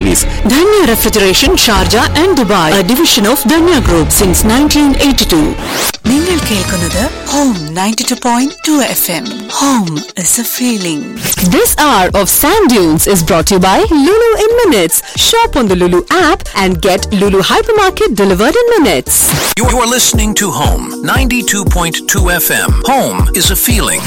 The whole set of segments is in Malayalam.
80s. Danya Refrigeration, Sharjah and Dubai, a division of Danya Group since 1982. നിങ്ങൾ കേൾക്കുന്നത് home ninety two point two F M home is a feeling This hour of Sand Dunes is brought to you by Lulu in Minutes. Shop on the Lulu app and get Lulu Hypermarket delivered in minutes. You're listening to Home 92.2 FM. Home is a feeling.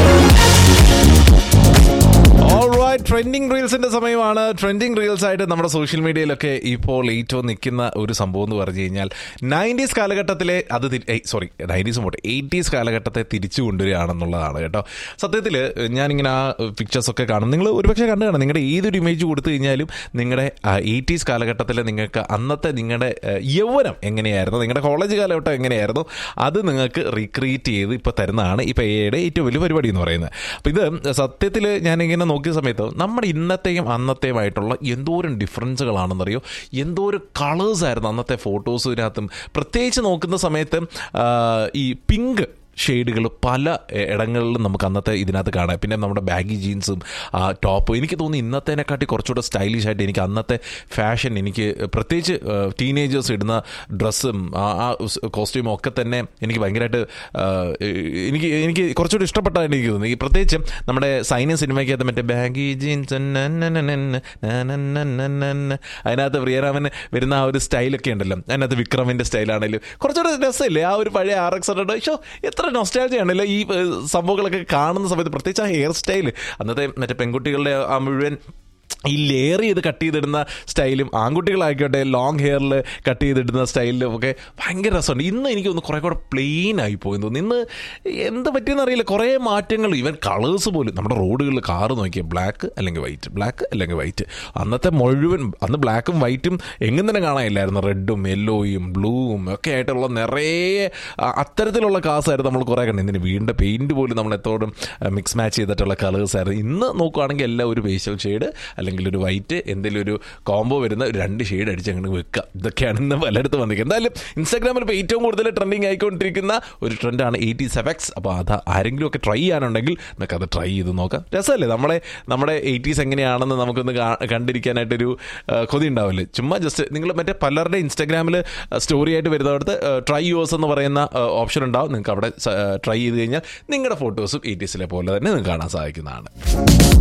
Alright trending റീൽസിന്റെ സമയമാണ് ട്രെൻഡിങ് റീൽസ് ആയിട്ട് നമ്മുടെ സോഷ്യൽ മീഡിയയിലൊക്കെ ഇപ്പോൾ ഏറ്റവും നിൽക്കുന്ന ഒരു സംഭവം എന്ന് പറഞ്ഞു കഴിഞ്ഞാൽ നയൻറ്റീസ് കാലഘട്ടത്തിലെ അത് സോറി നയൻറ്റീസ് പോട്ടെ എയ്റ്റീസ് കാലഘട്ടത്തെ തിരിച്ചു കൊണ്ടുവരികയാണെന്നുള്ളതാണ് കേട്ടോ സത്യത്തിൽ ഞാനിങ്ങനെ ആ പിക്ചേഴ്സ് ഒക്കെ കാണും നിങ്ങൾ ഒരുപക്ഷെ കണ്ടു കാണും നിങ്ങളുടെ ഏതൊരു ഇമേജ് കൊടുത്തു കഴിഞ്ഞാലും നിങ്ങളുടെ എയ്റ്റീസ് കാലഘട്ടത്തിൽ നിങ്ങൾക്ക് അന്നത്തെ നിങ്ങളുടെ ആ, യൗവനം എങ്ങനെയായിരുന്നു നിങ്ങളുടെ കോളേജ് കാലഘട്ടം എങ്ങനെയായിരുന്നു അത് നിങ്ങൾക്ക് റീക്രിയേറ്റ് ചെയ്ത് ഇപ്പോൾ തരുന്നതാണ് ഇപ്പോൾ എയുടെ ഏറ്റവും വലിയ പരിപാടി എന്ന് പറയുന്നത് അപ്പോൾ ഇത് സത്യത്തിൽ ഞാനിങ്ങനെ നോക്കിയ സമയത്ത് നമ്മുടെ ഇന്നത്തെയും അന്നത്തെയുമായിട്ടുള്ള എന്തോരം ഡിഫറൻസുകളാണെന്നറിയോ എന്തോരം കളേഴ്സ് ആയിരുന്നു അന്നത്തെ ഫോട്ടോസിനകത്തും പ്രത്യേകിച്ച് നോക്കുന്ന സമയത്ത് ആ, ഈ പിങ്ക് ഷെയ്ഡുകൾ പല എ- ഇടങ്ങളിലും നമുക്ക് അന്നത്തെ ഇതിനകത്ത് കാണാം പിന്നെ നമ്മുടെ ബാഗി ജീൻസും ടോപ്പ് എനിക്ക് തോന്നുന്നു ഇന്നത്തേനെക്കാട്ടി കുറച്ചുകൂടെ സ്റ്റൈലിഷ് ആയിട്ട് എനിക്ക് അന്നത്തെ ഫാഷൻ എനിക്ക് പ്രത്യേകിച്ച് ടീനേജേഴ്സ് ഇടുന്ന ഡ്രസ്സും ആ കോസ്റ്റ്യൂമും ഒക്കെ തന്നെ എനിക്ക് ഭയങ്കരമായിട്ട് ആ, എനിക്ക് എനിക്ക് കുറച്ചുകൂടി ഇഷ്ടപ്പെട്ടായിട്ട് എനിക്ക് തോന്നി ഈ പ്രത്യേകിച്ച് നമ്മുടെ സൈന്യ സിനിമയ്ക്കകത്ത് മറ്റേ ബാഗി ജീൻസ് അതിനകത്ത് പ്രിയരാമൻ വരുന്ന ആ ഒരു സ്റ്റൈലൊക്കെ ഉണ്ടല്ലോ അതിനകത്ത് വിക്രമിന്റെ സ്റ്റൈലാണെങ്കിലും കുറച്ചുകൂടെ രസമില്ലേ ആ ഒരു പഴയ ആർ എക്സ് ഹൺഡ്രഡ് ഷോ എത്ര നൊസ്റ്റാലജി ആണല്ലോ ഈ ഏഹ്, സംഭവങ്ങളൊക്കെ കാണുന്ന സമയത്ത് പ്രത്യേകിച്ച് ആ ഹെയർ സ്റ്റൈൽ അന്നത്തെ മറ്റേ പെൺകുട്ടികളുടെ ആ മുഴുവൻ ഈ ലെയർ ചെയ്ത് കട്ട് ചെയ്തിടുന്ന സ്റ്റൈലും ആൺകുട്ടികളായിക്കോട്ടെ ലോങ് ഹെയറിൽ കട്ട് ചെയ്തിടുന്ന സ്റ്റൈലിലും ഒക്കെ ഭയങ്കര രസമുണ്ട് ഇന്ന് എനിക്ക് ഒന്ന് കുറേ കൂടെ പ്ലെയിൻ ആയി പോയി തോന്നുന്നു ഇന്ന് എന്ത് പറ്റിയെന്ന് അറിയില്ല കുറേ മാറ്റങ്ങൾ ഈവൻ കളേഴ്സ് പോലും നമ്മുടെ റോഡുകളിൽ കാറ് നോക്കിയാൽ ബ്ലാക്ക് അല്ലെങ്കിൽ വൈറ്റ് ബ്ലാക്ക് അല്ലെങ്കിൽ വൈറ്റ് അന്നത്തെ മുഴുവൻ അന്ന് ബ്ലാക്കും വൈറ്റും എങ്ങും തന്നെ കാണാനില്ലായിരുന്നു റെഡും യെല്ലോയും ബ്ലൂവും ഒക്കെ ആയിട്ടുള്ള നിറയെ ആ, അത്തരത്തിലുള്ള കാസായിരുന്നു നമ്മൾ കുറേ കണ്ടു ഇതിന് വീടിൻ്റെ പെയിൻറ് പോലും നമ്മൾ എത്തോടും മിക്സ് മാച്ച് ചെയ്തിട്ടുള്ള കളേഴ്സ് ആയിരുന്നു ഇന്ന് നോക്കുകയാണെങ്കിൽ എല്ലാം ഒരു പേഷ്യൽ ഷെയ്ഡ് അല്ലെങ്കിൽ ഒരു വൈറ്റ് എന്തെങ്കിലും ഒരു കോംബോ വരുന്ന ഒരു രണ്ട് ഷെയ്ഡ് അടിച്ച് അങ്ങോട്ട് വെക്കുക ഇതൊക്കെയാണ് ഇന്ന് പലയിടത്തും വന്നിരിക്കുന്നത് എന്തായാലും ഇൻസ്റ്റാഗ്രാമിൽ ഇപ്പോൾ ഏറ്റവും കൂടുതൽ ട്രെൻഡിങ് ആയിക്കൊണ്ടിരിക്കുന്ന ഒരു ട്രെൻഡാണ് എയ്റ്റി സെവക്സ് അപ്പോൾ അത് ആരെങ്കിലും ഒക്കെ ട്രൈ ചെയ്യാനുണ്ടെങ്കിൽ നമുക്ക് അത് ട്രൈ ചെയ്ത് നോക്കാം രസമല്ലേ നമ്മളെ നമ്മുടെ എയ്റ്റീസ് എങ്ങനെയാണെന്ന് നമുക്കൊന്ന് കാ- കണ്ടിരിക്കാനായിട്ടൊരു ആ, കൊതി ഉണ്ടാവില്ലേ ചുമ്മാ ജസ്റ്റ് നിങ്ങൾ മറ്റേ പലരുടെ ഇൻസ്റ്റാഗ്രാമിൽ സ്റ്റോറി ആയിട്ട് വരുന്നിടത്ത് ട്രൈ യുവേഴ്സ് എന്ന് പറയുന്ന ഓപ്ഷൻ ഉണ്ടാവും നിങ്ങൾക്ക് അവിടെ ട്രൈ ചെയ്ത് കഴിഞ്ഞാൽ നിങ്ങളുടെ ഫോട്ടോസും എയ്റ്റീസിലെ പോലെ തന്നെ നിങ്ങൾക്ക് കാണാൻ സാധിക്കുന്നതാണ്